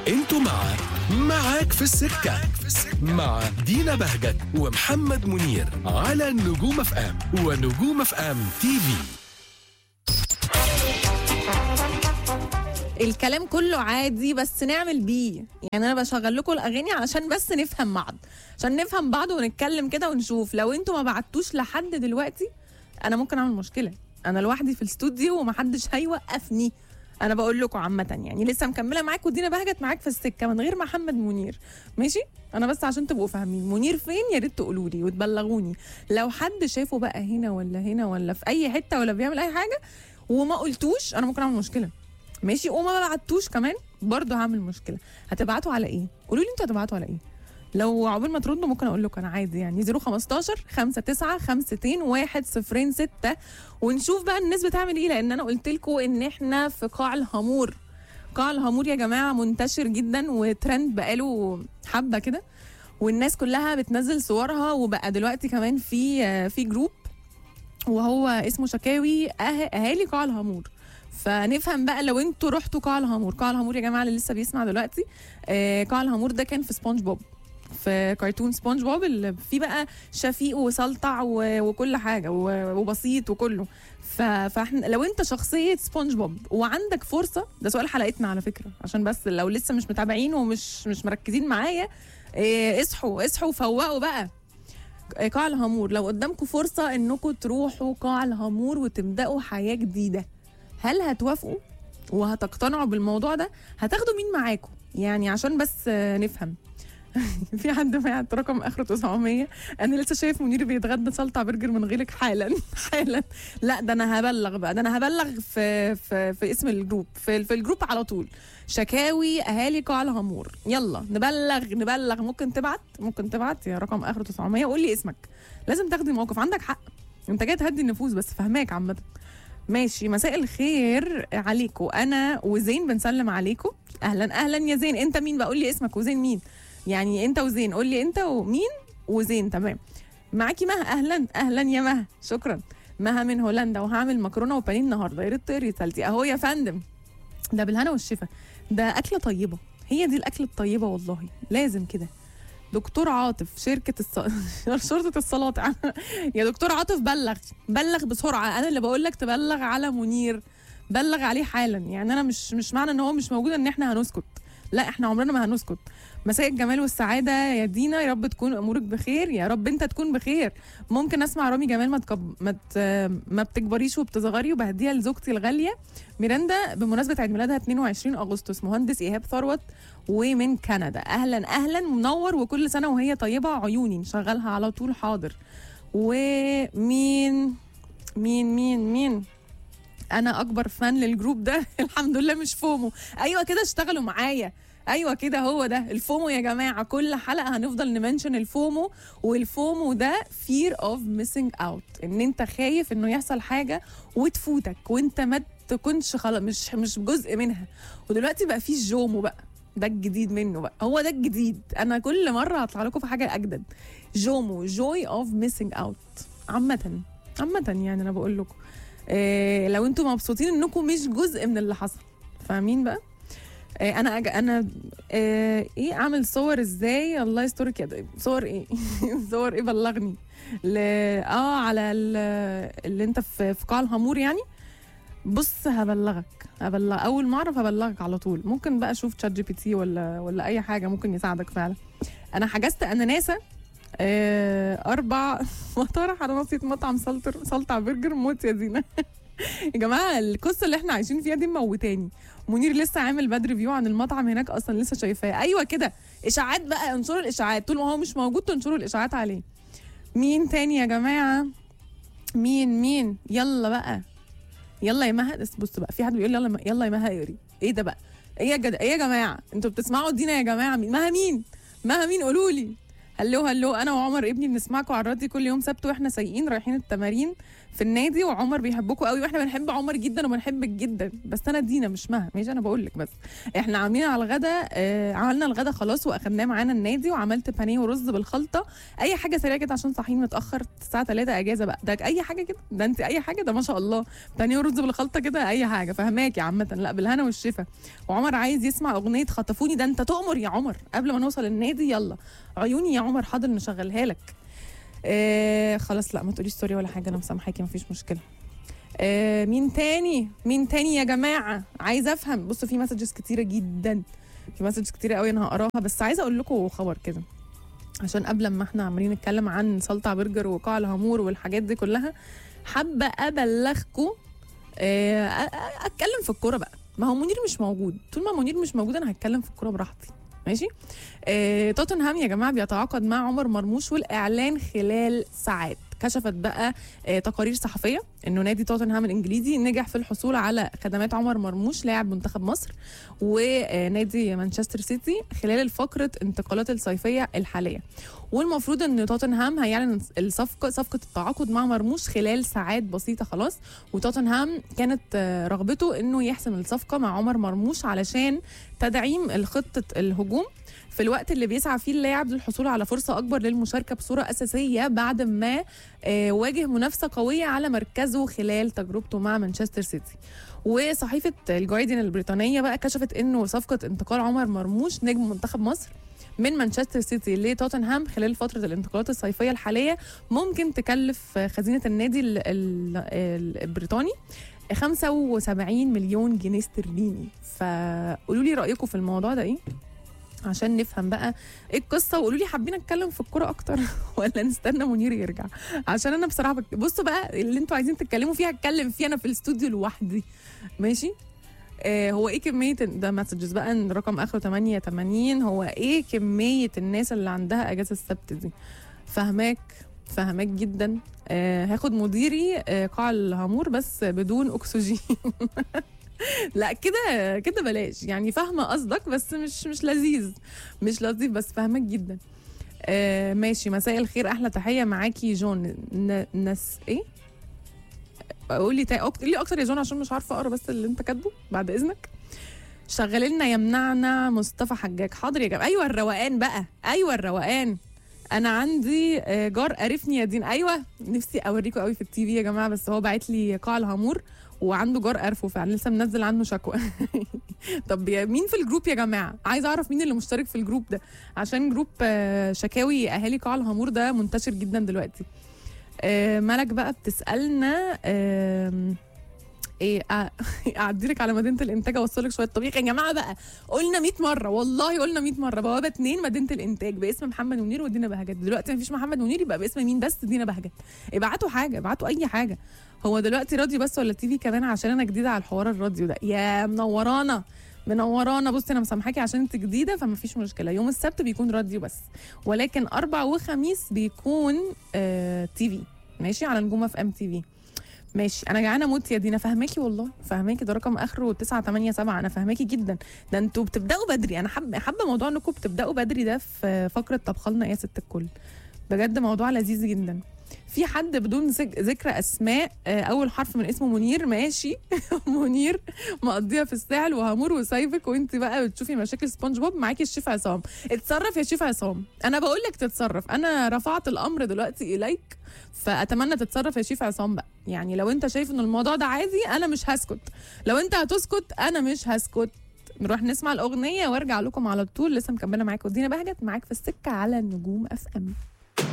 انتوا مع معاك في السكة مع دينا بهجت ومحمد منير على نجوم اف ام ونجوم اف ام تي في الكلام كله عادي بس نعمل بيه يعني انا بشغل لكم الاغاني علشان بس نفهم بعض عشان نفهم بعض ونتكلم كده ونشوف لو انتوا ما بعتوش لحد دلوقتي انا ممكن اعمل مشكله انا لوحدي في الاستوديو ومحدش هيوقفني انا بقول لكم عامه يعني لسه مكمله معاك ودينا بهجت معاك في السكه من غير محمد منير ماشي انا بس عشان تبقوا فاهمين منير فين يا ريت تقولوا لي وتبلغوني لو حد شافه بقى هنا ولا هنا ولا في اي حته ولا بيعمل اي حاجه وما قلتوش انا ممكن اعمل مشكله ماشي وما بعتوش كمان برضه هعمل مشكله هتبعتوا على ايه قولوا لي انتوا هتبعتوا على ايه لو عقبال ما تردوا ممكن اقول لكم انا عادي يعني 015 59 52 106 ونشوف بقى الناس بتعمل ايه لان انا قلت لكم ان احنا في قاع الهامور قاع الهامور يا جماعه منتشر جدا وترند بقاله حبه كده والناس كلها بتنزل صورها وبقى دلوقتي كمان في في جروب وهو اسمه شكاوي أه- اهالي قاع الهامور فنفهم بقى لو انتوا رحتوا قاع الهامور قاع الهامور يا جماعه اللي لسه بيسمع دلوقتي آه قاع الهامور ده كان في سبونج بوب في كرتون سبونج بوب اللي فيه بقى شفيق وسلطع و- وكل حاجه و- وبسيط وكله ف- فاحنا لو انت شخصيه سبونج بوب وعندك فرصه ده سؤال حلقتنا على فكره عشان بس لو لسه مش متابعين ومش مش مركزين معايا آه، اصحوا اصحوا وفوقوا بقى آه، قاع الهامور لو قدامكم فرصه انكم تروحوا قاع الهامور وتبداوا حياه جديده هل هتوافقوا وهتقتنعوا بالموضوع ده هتاخدوا مين معاكم يعني عشان بس آه، نفهم في حد بعت رقم اخره 900 انا لسه شايف منير بيتغدى سلطع برجر من غيرك حالا حالا لا ده انا هبلغ بقى ده انا هبلغ في في في اسم الجروب في, في الجروب على طول شكاوي اهالي قاع الهامور يلا نبلغ نبلغ ممكن تبعت ممكن تبعت يا رقم اخره 900 قول لي اسمك لازم تاخدي موقف عندك حق انت جاي تهدي النفوس بس فهماك عامه ماشي مساء الخير عليكم انا وزين بنسلم عليكم اهلا اهلا يا زين انت مين بقول لي اسمك وزين مين يعني انت وزين قول لي انت ومين وزين تمام معاكي مها اهلا اهلا يا مها شكرا مها من هولندا وهعمل مكرونه وبانيه النهارده يا ريت تقري رسالتي اهو يا فندم ده بالهنا والشفا ده اكله طيبه هي دي الاكله الطيبه والله لازم كده دكتور عاطف شركة الص... شرطة السلاطع يا دكتور عاطف بلغ بلغ بسرعة أنا اللي بقول لك تبلغ على منير بلغ عليه حالا يعني أنا مش مش معنى إن هو مش موجود إن إحنا هنسكت لا إحنا عمرنا ما هنسكت مساء الجمال والسعادة يا دينا يا رب تكون أمورك بخير يا رب أنت تكون بخير ممكن أسمع رامي جمال ما تكب... ما, ت... ما بتكبريش وبتصغري وبهديها لزوجتي الغالية ميراندا بمناسبة عيد ميلادها 22 أغسطس مهندس إيهاب ثروت ومن كندا اهلا اهلا منور وكل سنه وهي طيبه عيوني نشغلها على طول حاضر ومين مين مين مين انا اكبر فان للجروب ده الحمد لله مش فومو ايوه كده اشتغلوا معايا ايوه كده هو ده الفومو يا جماعه كل حلقه هنفضل نمنشن الفومو والفومو ده fear of missing out ان انت خايف انه يحصل حاجه وتفوتك وانت ما تكونش خلاص مش مش جزء منها ودلوقتي بقى في الجومو بقى ده الجديد منه بقى هو ده الجديد انا كل مره هطلع لكم في حاجه اجدد جومو جوي اوف ميسنج اوت عامه عامه يعني انا بقول لكم إيه لو انتم مبسوطين انكم مش جزء من اللي حصل فاهمين بقى إيه انا أج... انا إيه, ايه اعمل صور ازاي الله يسترك يا ده صور ايه صور ايه بلغني ل... اه على ال... اللي انت في في قاع الهامور يعني بص هبلغك هبلغ اول ما اعرف هبلغك على طول ممكن بقى اشوف تشات جي بي تي ولا ولا اي حاجه ممكن يساعدك فعلا انا حجزت اناناسه آه اربع مطارح على نصية مطعم سلطر سلطع برجر موت يا زينه يا جماعه القصه اللي احنا عايشين فيها دي موتاني منير لسه عامل باد ريفيو عن المطعم هناك اصلا لسه شايفاه ايوه كده اشاعات بقى انشروا الاشاعات طول ما هو مش موجود تنشروا الاشاعات عليه مين تاني يا جماعه مين مين يلا بقى يلا يا مها بس بص بقى في حد بيقول يلا يلا يا مها اقري ايه ده بقى ايه يا جد ايه يا جماعه انتوا بتسمعوا دينا يا جماعه مين مها مين مها مين قولوا لي هلو هلو انا وعمر ابني بنسمعكم على الراديو كل يوم سبت واحنا سايقين رايحين التمارين في النادي وعمر بيحبكوا قوي واحنا بنحب عمر جدا وبنحبك جدا بس انا دينا مش مها ماشي انا بقول لك بس احنا عاملين على الغدا آه عملنا الغدا خلاص واخدناه معانا النادي وعملت بانيه ورز بالخلطه اي حاجه سريعه كده عشان صاحيين متاخر الساعه 3 اجازه بقى ده اي حاجه كده ده انت اي حاجه ده ما شاء الله بانيه ورز بالخلطه كده اي حاجه فهماكي عامه لا بالهنا والشفا وعمر عايز يسمع اغنيه خطفوني ده انت تؤمر يا عمر قبل ما نوصل النادي يلا عيوني يا عمر حاضر نشغلها لك آه خلاص لا ما تقوليش سوري ولا حاجه انا مسامحاكي مفيش مشكله آه مين تاني مين تاني يا جماعه عايزه افهم بصوا في مسجز كتيره جدا في مسجز كتيره قوي انا هقراها بس عايزه اقول لكم خبر كده عشان قبل ما احنا عمالين نتكلم عن سلطع برجر وقاع الهامور والحاجات دي كلها حابه ابلغكم آه أ- أ- اتكلم في الكوره بقى ما هو منير مش موجود طول ما منير مش موجود انا هتكلم في الكوره براحتي ماشي آه توتنهام يا جماعه بيتعاقد مع عمر مرموش والاعلان خلال ساعات كشفت بقى آه تقارير صحفيه انه نادي توتنهام الانجليزي نجح في الحصول على خدمات عمر مرموش لاعب منتخب مصر ونادي مانشستر سيتي خلال فقره انتقالات الصيفيه الحاليه والمفروض ان توتنهام هيعلن الصفقه صفقه التعاقد مع مرموش خلال ساعات بسيطه خلاص وتوتنهام كانت آه، رغبته انه يحسم الصفقه مع عمر مرموش علشان تدعيم الخطه الهجوم في الوقت اللي بيسعى فيه اللاعب للحصول على فرصه اكبر للمشاركه بصوره اساسيه بعد ما آه، واجه منافسه قويه على مركزه خلال تجربته مع مانشستر سيتي وصحيفه الجارديان البريطانيه بقى كشفت انه صفقه انتقال عمر مرموش نجم منتخب مصر من مانشستر سيتي لتوتنهام خلال فتره الانتقالات الصيفيه الحاليه ممكن تكلف خزينه النادي ال- ال- البريطاني 75 مليون جنيه استرليني فقولوا لي رايكم في الموضوع ده ايه عشان نفهم بقى ايه القصه وقولوا لي حابين اتكلم في الكوره اكتر ولا نستنى منير يرجع عشان انا بصراحه بك... بصوا بقى اللي انتوا عايزين تتكلموا فيه هتكلم فيه انا في الاستوديو لوحدي ماشي آه هو ايه كميه ده مسجز بقى إن رقم اخره 88 هو ايه كميه الناس اللي عندها اجازه السبت دي فهماك فهماك جدا آه هاخد مديري آه قاع الهامور بس بدون اكسجين لا كده كده بلاش يعني فاهمه قصدك بس مش مش لذيذ مش لطيف بس فاهمك جدا آه ماشي مساء الخير احلى تحيه معاكي جون ن... نس ايه قولي تا... قولي لي اكتر يا جون عشان مش عارفه اقرا بس اللي انت كاتبه بعد اذنك شغل لنا يمنعنا مصطفى حجاج حاضر يا جماعه ايوه الروقان بقى ايوه الروقان انا عندي آه، جار قرفني يا دين ايوه نفسي اوريكم قوي في التي في يا جماعه بس هو باعت لي قاع الهامور وعنده جار قرفه فعلا لسه منزل عنه شكوى طب يا- مين في الجروب يا جماعه عايزه اعرف مين اللي مشترك في الجروب ده عشان جروب آه، شكاوي اهالي قاع الهامور ده منتشر جدا دلوقتي آه، ملك بقى بتسالنا آم، ايه أ- اعدي لك على مدينه الانتاج اوصل لك شويه طبيخ يا جماعه بقى قلنا 100 مره والله قلنا 100 مره بوابه اتنين مدينه الانتاج باسم محمد منير ودينا بهجت دلوقتي مفيش محمد منير يبقى باسم مين بس دينا بهجت ابعتوا حاجه ابعتوا اي حاجه هو دلوقتي راديو بس ولا تي في كمان عشان انا جديده على الحوار الراديو ده يا منورانا منورانا بصي انا مسامحاكي عشان انت جديده فما فيش مشكله يوم السبت بيكون راديو بس ولكن اربع وخميس بيكون آه تي في ماشي على نجوم اف ام تي في ماشي انا جعانه موت يا دينا فهماكي والله فهماكي ده رقم اخره 987 انا فهماكي جدا ده انتوا بتبداوا بدري انا حابه حابه موضوع انكم بتبداوا بدري ده في فقره طبخلنا يا ست الكل بجد موضوع لذيذ جدا في حد بدون ذك- ذكر اسماء آه، اول حرف من اسمه منير ماشي منير مقضيها في الساحل وهامور وسايفك وانت بقى بتشوفي مشاكل سبونج بوب معاكي الشيف عصام اتصرف يا شيف عصام انا بقول لك تتصرف انا رفعت الامر دلوقتي اليك فاتمنى تتصرف يا شيف عصام بقى يعني لو انت شايف ان الموضوع ده عادي انا مش هسكت لو انت هتسكت انا مش هسكت نروح نسمع الاغنيه وارجع لكم على طول لسه مكمله معاكم دينا بهجت معاك في السكه على النجوم اف ام